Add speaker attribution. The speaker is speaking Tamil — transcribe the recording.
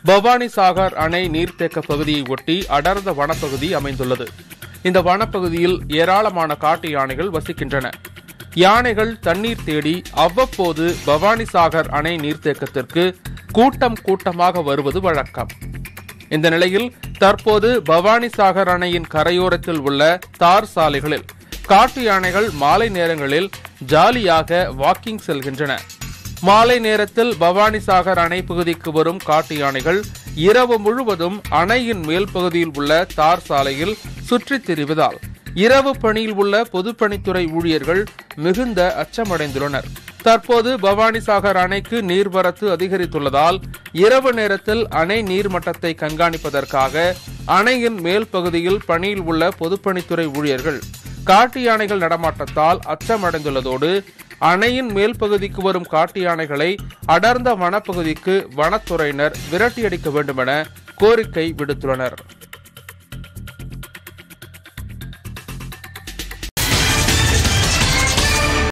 Speaker 1: பவானி சாகர் அணை நீர்த்தேக்க பகுதியை ஒட்டி அடர்ந்த வனப்பகுதி அமைந்துள்ளது இந்த வனப்பகுதியில் ஏராளமான காட்டு யானைகள் வசிக்கின்றன யானைகள் தண்ணீர் தேடி அவ்வப்போது பவானி சாகர் அணை நீர்த்தேக்கத்திற்கு கூட்டம் கூட்டமாக வருவது வழக்கம் இந்த நிலையில் தற்போது பவானி சாகர் அணையின் கரையோரத்தில் உள்ள தார் சாலைகளில் காட்டு யானைகள் மாலை நேரங்களில் ஜாலியாக வாக்கிங் செல்கின்றன மாலை நேரத்தில் பவானி சாகர் அணை பகுதிக்கு வரும் காட்டு யானைகள் இரவு முழுவதும் அணையின் மேல் பகுதியில் உள்ள தார் சாலையில் சுற்றித் திரிவதால் இரவு பணியில் உள்ள பொதுப்பணித்துறை ஊழியர்கள் மிகுந்த அச்சமடைந்துள்ளனர் தற்போது பவானிசாகர் அணைக்கு நீர்வரத்து அதிகரித்துள்ளதால் இரவு நேரத்தில் அணை நீர்மட்டத்தை கண்காணிப்பதற்காக அணையின் மேல் பகுதியில் பணியில் உள்ள பொதுப்பணித்துறை ஊழியர்கள் காட்டு யானைகள் நடமாட்டத்தால் அச்சமடைந்துள்ளதோடு அணையின் மேல் பகுதிக்கு வரும் காட்டு யானைகளை அடர்ந்த வனப்பகுதிக்கு வனத்துறையினர் விரட்டியடிக்க வேண்டுமென கோரிக்கை விடுத்துள்ளனர்